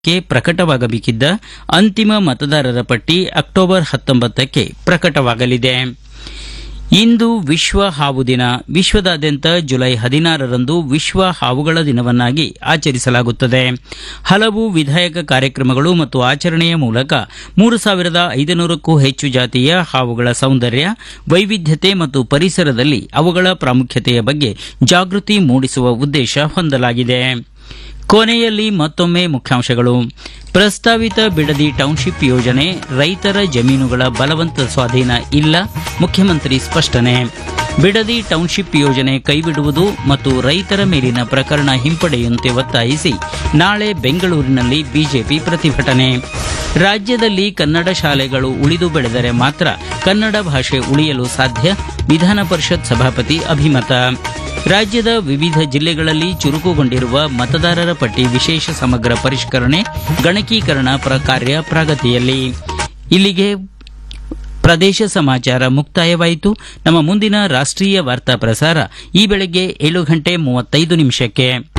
ಕ್ಕೆ ಪ್ರಕಟವಾಗಬೇಕಿದ್ದ ಅಂತಿಮ ಮತದಾರರ ಪಟ್ಟಿ ಅಕ್ಟೋಬರ್ ಹತ್ತೊಂಬತ್ತಕ್ಕೆ ಪ್ರಕಟವಾಗಲಿದೆ ಇಂದು ವಿಶ್ವ ಹಾವು ದಿನ ವಿಶ್ವದಾದ್ಯಂತ ಜುಲೈ ಹದಿನಾರರಂದು ವಿಶ್ವ ಹಾವುಗಳ ದಿನವನ್ನಾಗಿ ಆಚರಿಸಲಾಗುತ್ತದೆ ಹಲವು ವಿಧಾಯಕ ಕಾರ್ಯಕ್ರಮಗಳು ಮತ್ತು ಆಚರಣೆಯ ಮೂಲಕ ಮೂರು ಸಾವಿರದ ಐದುನೂರಕ್ಕೂ ಹೆಚ್ಚು ಜಾತಿಯ ಹಾವುಗಳ ಸೌಂದರ್ಯ ವೈವಿಧ್ಯತೆ ಮತ್ತು ಪರಿಸರದಲ್ಲಿ ಅವುಗಳ ಪ್ರಾಮುಖ್ಯತೆಯ ಬಗ್ಗೆ ಜಾಗೃತಿ ಮೂಡಿಸುವ ಉದ್ದೇಶ ಹೊಂದಲಾಗಿದೆ ಕೊನೆಯಲ್ಲಿ ಮತ್ತೊಮ್ಮೆ ಮುಖ್ಯಾಂಶಗಳು ಪ್ರಸ್ತಾವಿತ ಬಿಡದಿ ಟೌನ್ಶಿಪ್ ಯೋಜನೆ ರೈತರ ಜಮೀನುಗಳ ಬಲವಂತ ಸ್ವಾಧೀನ ಇಲ್ಲ ಮುಖ್ಯಮಂತ್ರಿ ಸ್ಪಷ್ಟನೆ ಬಿಡದಿ ಟೌನ್ಶಿಪ್ ಯೋಜನೆ ಕೈಬಿಡುವುದು ಮತ್ತು ರೈತರ ಮೇಲಿನ ಪ್ರಕರಣ ಹಿಂಪಡೆಯುವಂತೆ ಒತ್ತಾಯಿಸಿ ನಾಳೆ ಬೆಂಗಳೂರಿನಲ್ಲಿ ಬಿಜೆಪಿ ಪ್ರತಿಭಟನೆ ರಾಜ್ಯದಲ್ಲಿ ಕನ್ನಡ ಶಾಲೆಗಳು ಉಳಿದು ಬೆಳೆದರೆ ಮಾತ್ರ ಕನ್ನಡ ಭಾಷೆ ಉಳಿಯಲು ಸಾಧ್ಯ ವಿಧಾನ ಪರಿಷತ್ ಸಭಾಪತಿ ಅಭಿಮತ ರಾಜ್ಯದ ವಿವಿಧ ಜಿಲ್ಲೆಗಳಲ್ಲಿ ಚುರುಕುಗೊಂಡಿರುವ ಮತದಾರರ ಪಟ್ಟಿ ವಿಶೇಷ ಸಮಗ್ರ ಪರಿಷ್ಕರಣೆ ಗಣಕೀಕರಣ ಪ್ರ ಕಾರ್ಯ ಪ್ರಗತಿಯಲ್ಲಿ ಇಲ್ಲಿಗೆ ಪ್ರದೇಶ ಸಮಾಚಾರ ಮುಕ್ತಾಯವಾಯಿತು ನಮ್ಮ ಮುಂದಿನ ರಾಷ್ಟ್ರೀಯ ವಾರ್ತಾ ಪ್ರಸಾರ ಈ ಬೆಳಗ್ಗೆ ಏಳು ಗಂಟೆ ಮೂವತ್ತೈದು ನಿಮಿಷಕ್ಕೆ